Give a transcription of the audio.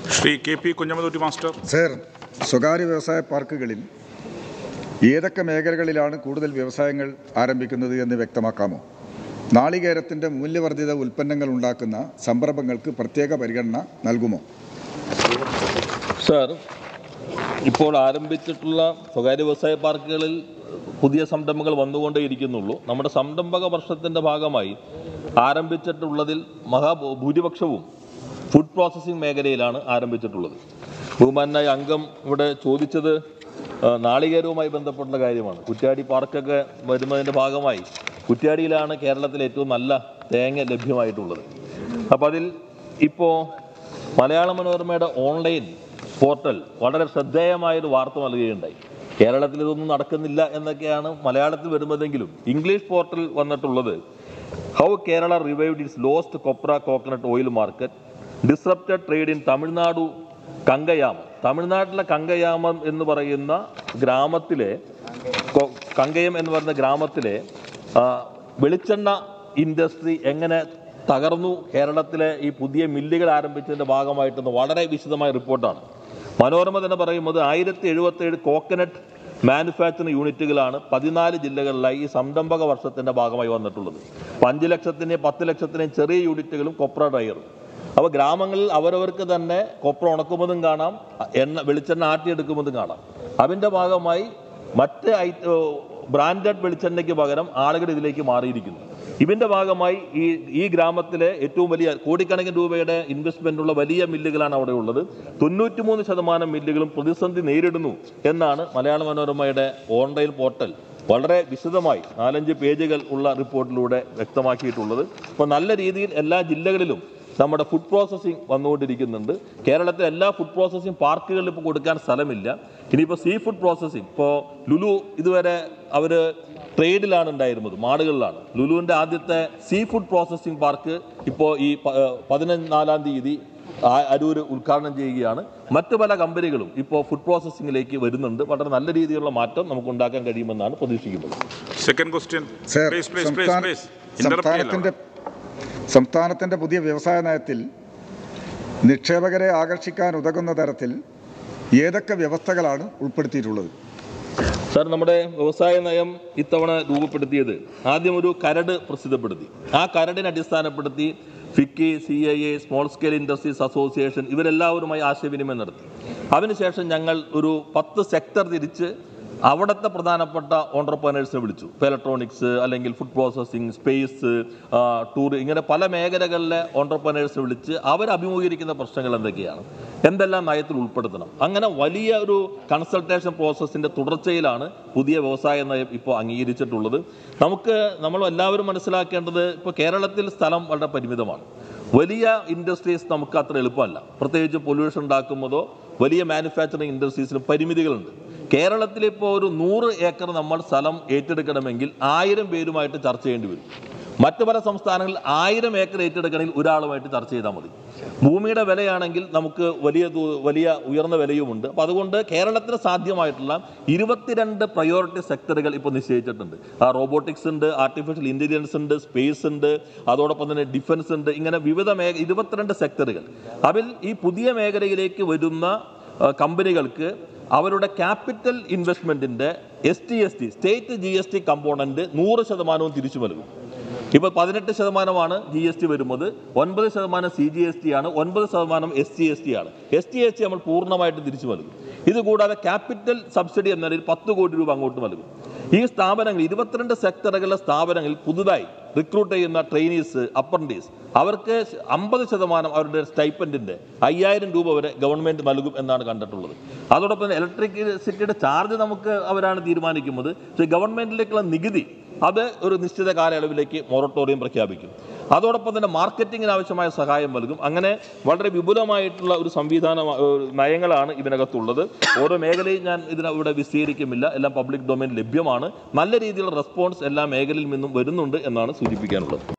Shri K P Kunhammadutty master sir സ്വകാര്യ വ്യവസായ പാർക്കുകളിൽ ഏതൊക്കെ മേഖലകളിലാണ് കൂടുതൽ വ്യവസായങ്ങൾ ആരംഭിക്കുന്നത് എന്ന് വ്യക്തമാക്കാമോ നാളികേരത്തിൻ്റെ മൂല്യവർദ്ധിത ഉൽപ്പന്നങ്ങൾ ഉണ്ടാക്കുന്ന സംരംഭങ്ങൾക്ക് പ്രത്യേക പരിഗണന നൽകുമോ സാർ ഇപ്പോൾ ആരംഭിച്ചിട്ടുള്ള സ്വകാര്യ വ്യവസായ പാർക്കുകളിൽ പുതിയ സംരംഭങ്ങൾ വന്നുകൊണ്ടേയിരിക്കുന്നുള്ളൂ നമ്മുടെ സംരംഭക വർഷത്തിൻ്റെ ഭാഗമായി ആരംഭിച്ചിട്ടുള്ളതിൽ മഹാഭൂരിപക്ഷവും ഫുഡ് പ്രോസസ്സിംഗ് മേഖലയിലാണ് ആരംഭിച്ചിട്ടുള്ളത് ബഹുമാനായ അംഗം ഇവിടെ ചോദിച്ചത് ആ, നാളികേരവുമായി ബന്ധപ്പെട്ട കാര്യമാണ് കുറ്റ്യാടി പാർക്കൊക്കെ വരുന്നതിൻ്റെ ഭാഗമായി കുറ്റ്യാടിയിലാണ് കേരളത്തിൽ ഏറ്റവും നല്ല തേങ്ങ ലഭ്യമായിട്ടുള്ളത് അപ്പോൾ അതിൽ ഇപ്പോൾ മലയാള മനോരമയുടെ ഓൺലൈൻ പോർട്ടൽ വളരെ ശ്രദ്ധേയമായൊരു വാർത്ത നൽകുകയുണ്ടായി കേരളത്തിൽ ഇതൊന്നും നടക്കുന്നില്ല എന്നൊക്കെയാണ് മലയാളത്തിൽ വരുന്നതെങ്കിലും ഇംഗ്ലീഷ് പോർട്ടൽ വന്നിട്ടുള്ളത് how Kerala revived its lost copra coconut oil market disrupted trade in Tamil Nadu Kangayam തമിഴ്നാട്ടിലെ കങ്കയാമം എന്ന് പറയുന്ന ഗ്രാമത്തിലെ കൊ- കങ്കയം എന്ന് പറയുന്ന ഗ്രാമത്തിലെ ആ, വെളിച്ചെണ്ണ ഇൻഡസ്ട്രി എങ്ങനെ തകർന്നു കേരളത്തിലെ ഈ പുതിയ മില്ലുകൾ ആരംഭിച്ചതിന്റെ ഭാഗമായിട്ടെന്ന് വളരെ വിശദമായ റിപ്പോർട്ടാണ് മനോരമ തന്നെ പറയുന്നത് ആയിരത്തി എഴുപത്തി ഏഴ് കോക്കനട്ട് മാനുഫാക്ചറിംഗ് യൂണിറ്റുകളാണ് പതിനാല് ജില്ലകളിലായി ഈ സംരംഭക വർഷത്തിന്റെ ഭാഗമായി വന്നിട്ടുള്ളത് അപ്പൊ അഞ്ച് ലക്ഷത്തിന്റെയും പത്ത് ലക്ഷത്തിന്റെയും ചെറിയ യൂണിറ്റുകളും കൊപ്ര ഡയറും അപ്പോൾ ഗ്രാമങ്ങളിൽ അവരവർക്ക് തന്നെ കൊപ്ര ഉണക്കുന്നതും കാണാം എണ്ണ വെളിച്ചെണ്ണ ആട്ടിയെടുക്കുന്നതും കാണാം അതിന്റെ ഭാഗമായി മറ്റ് ഐ ബ്രാൻഡഡ് വെളിച്ചെണ്ണയ്ക്ക് പകരം ആളുകൾ ഇതിലേക്ക് മാറിയിരിക്കുന്നു ഇതിന്റെ ഭാഗമായി ഈ ഈ ഗ്രാമത്തിലെ ഏറ്റവും വലിയ കോടിക്കണക്കിന് രൂപയുടെ ഇൻവെസ്റ്റ്മെന്റ് ഉള്ള വലിയ മില്ലുകളാണ് അവിടെ ഉള്ളത് തൊണ്ണൂറ്റിമൂന്ന് ശതമാനം മില്ലുകളും പ്രതിസന്ധി നേരിടുന്നു എന്നാണ് മലയാള മനോരമയുടെ ഓൺലൈൻ പോർട്ടൽ വളരെ വിശദമായി നാലഞ്ച് പേജുകൾ ഉള്ള റിപ്പോർട്ടിലൂടെ വ്യക്തമാക്കിയിട്ടുള്ളത് അപ്പോൾ നല്ല രീതിയിൽ എല്ലാ ജില്ലകളിലും നമ്മുടെ ഫുഡ് പ്രോസസ്സിംഗ് വന്നുകൊണ്ടിരിക്കുന്നുണ്ട് കേരളത്തിലെ എല്ലാ ഫുഡ് പ്രോസസ്സിംഗ് പാർക്കുകളിൽ ഇപ്പോൾ കൊടുക്കാൻ സ്ഥലമില്ല ഇനിയിപ്പോൾ സീ ഫുഡ് പ്രോസസ്സിംഗ് ഇപ്പോൾ ലുലു ഇതുവരെ അവർ ട്രേഡിലാണ് ഉണ്ടായിരുന്നത് മാടുകളിലാണ് ലുലുവിൻ്റെ ആദ്യത്തെ സീ ഫുഡ് പ്രോസസ്സിംഗ് പാർക്ക് ഇപ്പോൾ ഈ പ- ഏഹ് പതിനാലാം തീയതി ആ- അരൂർ ഉദ്ഘാടനം ചെയ്യുകയാണ് മറ്റു പല കമ്പനികളും ഇപ്പോൾ ഫുഡ് പ്രോസസ്സിംഗിലേക്ക് വരുന്നുണ്ട് വളരെ നല്ല രീതിയിലുള്ള മാറ്റം നമുക്ക് ഉണ്ടാക്കാൻ കഴിയുമെന്നാണ് പ്രതീക്ഷിക്കുന്നത് second question sir please please please സംസ്ഥാന പ്ലീസ് ഇന്റർപ്റ്റ് സംസ്ഥാനത്തിൻ്റെ സംസ്ഥാനത്തിൻ്റെ പുതിയ വ്യവസായ നയത്തിൽ നിക്ഷേപകരെ ആകർഷിക്കാൻ ഉതകുന്ന തരത്തിൽ ഏതൊക്കെ വ്യവസ്ഥകളാണ് ഉൾപ്പെടുത്തിയിട്ടുള്ളത് സാർ നമ്മുടെ വ്യവസായ നയം ഇത്തവണ രൂപപ്പെടുത്തിയത് ആദ്യം ഒരു കരട് പ്രസിദ്ധപ്പെടുത്തി ആ കരടിനെ അടിസ്ഥാനപ്പെടുത്തി FICCI C I A small scale industries association ഇവരെല്ലാവരുമായി ആശയവിനിമയം നടത്തി അതിനുശേഷം ഞങ്ങൾ ഒരു പത്ത് സെക്ടർ തിരിച്ച് അവിടുത്തെ പ്രധാനപ്പെട്ട ഓണ്ടർപ്രനേഴ്സിനെ വിളിച്ചു ഇപ്പോൾ ഇലക്ട്രോണിക്സ് അല്ലെങ്കിൽ ഫുഡ് പ്രോസസ്സിംഗ് സ്പേസ് ടൂർ ഇങ്ങനെ പല മേഖലകളിലെ ഓണ്ടർപ്രനേഴ്സിനെ വിളിച്ച് അവർ അഭിമുഖീകരിക്കുന്ന പ്രശ്നങ്ങൾ എന്തൊക്കെയാണ് എന്തെല്ലാം നയത്തിൽ ഉൾപ്പെടുത്തണം അങ്ങനെ വലിയ ഒരു കൺസൾട്ടേഷൻ പ്രോസസ്സിന്റെ തുടർച്ചയിലാണ് പുതിയ വ്യവസായ നയം ഇപ്പോൾ അംഗീകരിച്ചിട്ടുള്ളത് നമുക്ക് നമ്മൾ എല്ലാവരും മനസ്സിലാക്കേണ്ടത് ഇപ്പോൾ കേരളത്തിൽ സ്ഥലം വളരെ പരിമിതമാണ് വലിയ ഇൻഡസ്ട്രീസ് നമുക്ക് അത്ര എളുപ്പമല്ല പ്രത്യേകിച്ച് പൊല്യൂഷൻ ഉണ്ടാക്കുന്നതോ വലിയ മാനുഫാക്ചറിങ് ഇൻഡസ്ട്രീസിന് പരിമിതികളുണ്ട് കേരളത്തിൽ ഇപ്പോൾ ഒരു നൂറ് ഏക്കർ നമ്മൾ സ്ഥലം ഏറ്റെടുക്കണമെങ്കിൽ ആയിരം പേരുമായിട്ട് ചർച്ച ചെയ്യേണ്ടി വരും മറ്റു പല സംസ്ഥാനങ്ങളിൽ ആയിരം ഏക്കർ ഏറ്റെടുക്കണമെങ്കിൽ ഒരാളുമായിട്ട് ചർച്ച ചെയ്താൽ മതി ഭൂമിയുടെ വിലയാണെങ്കിൽ നമുക്ക് വലിയ ദൂ- വലിയ ഉയർന്ന വിലയുമുണ്ട് അപ്പോൾ അതുകൊണ്ട് കേരളത്തിന് സാധ്യമായിട്ടുള്ള ഇരുപത്തിരണ്ട് പ്രയോറിറ്റി സെക്ടറുകൾ ഇപ്പോൾ നിശ്ചയിച്ചിട്ടുണ്ട് ആ റോബോട്ടിക്സ് ഉണ്ട് ആർട്ടിഫിഷ്യൽ ഇന്റലിജൻസ് ഉണ്ട് സ്പേസ് ഉണ്ട് അതോടൊപ്പം തന്നെ ഡിഫൻസ് ഉണ്ട് ഇങ്ങനെ വിവിധ മേഖ ഇരുപത്തിരണ്ട് സെക്ടറുകൾ അതിൽ ഈ പുതിയ മേഖലയിലേക്ക് വരുന്ന ആ, കമ്പനികൾക്ക് അവരുടെ ക്യാപിറ്റൽ ഇൻവെസ്റ്റ്മെന്റിന്റെ S T S T state G S T component നൂറ് ശതമാനവും തിരിച്ചു നൽകും ഇപ്പോൾ പതിനെട്ട് ശതമാനമാണ് ജി എസ് ടി വരുന്നത് ഒൻപത് ശതമാനം സി ജി എസ് ടി ആണ് ഒൻപത് ശതമാനം എസ് ടി എസ് ടി ആണ് എസ് ടി എസ് ടി നമ്മൾ പൂർണ്ണമായിട്ട് തിരിച്ചു നൽകും ഇതുകൂടാതെ ക്യാപിറ്റൽ സബ്സിഡി എന്ന നിലയിൽ പത്ത് കോടി രൂപ അങ്ങോട്ട് നൽകും ഈ സ്ഥാപനങ്ങൾ ഇരുപത്തിരണ്ട് സെക്ടറുകളിലെ സ്ഥാപനങ്ങളിൽ പുതുതായി റിക്രൂട്ട് ചെയ്യുന്ന ട്രെയിനീസ് അപ്രന്റീസ് അവർക്ക് അമ്പത് ശതമാനം അവരുടെ സ്റ്റൈപ്പൻഡിന്റെ അയ്യായിരം രൂപ വരെ ഗവൺമെന്റ് നൽകും എന്നാണ് കണ്ടിട്ടുള്ളത് അതോടൊപ്പം തന്നെ ഇലക്ട്രിസിറ്റിയുടെ ചാർജ് നമുക്ക് അവരാണ് തീരുമാനിക്കുന്നത് പക്ഷേ ഗവൺമെന്റിലേക്കുള്ള നികുതി അത് ഒരു നിശ്ചിത കാലയളവിലേക്ക് മൊറട്ടോറിയം പ്രഖ്യാപിക്കും അതോടൊപ്പം തന്നെ മാർക്കറ്റിങ്ങിന് ആവശ്യമായ സഹായം നൽകും അങ്ങനെ വളരെ വിപുലമായിട്ടുള്ള ഒരു സംവിധാന നയങ്ങളാണ് ഇതിനകത്തുള്ളത് ഓരോ മേഖലയും ഞാൻ ഇതിനെ ഇവിടെ വിശദീകരിക്കുന്നില്ല എല്ലാം പബ്ലിക് ഡൊമൈൻ ലഭ്യമാണ് നല്ല രീതിയിലുള്ള റെസ്പോൺസ് എല്ലാ മേഖലയിൽ നിന്നും വരുന്നുണ്ട് എന്നാണ് സൂചിപ്പിക്കാനുള്ളത്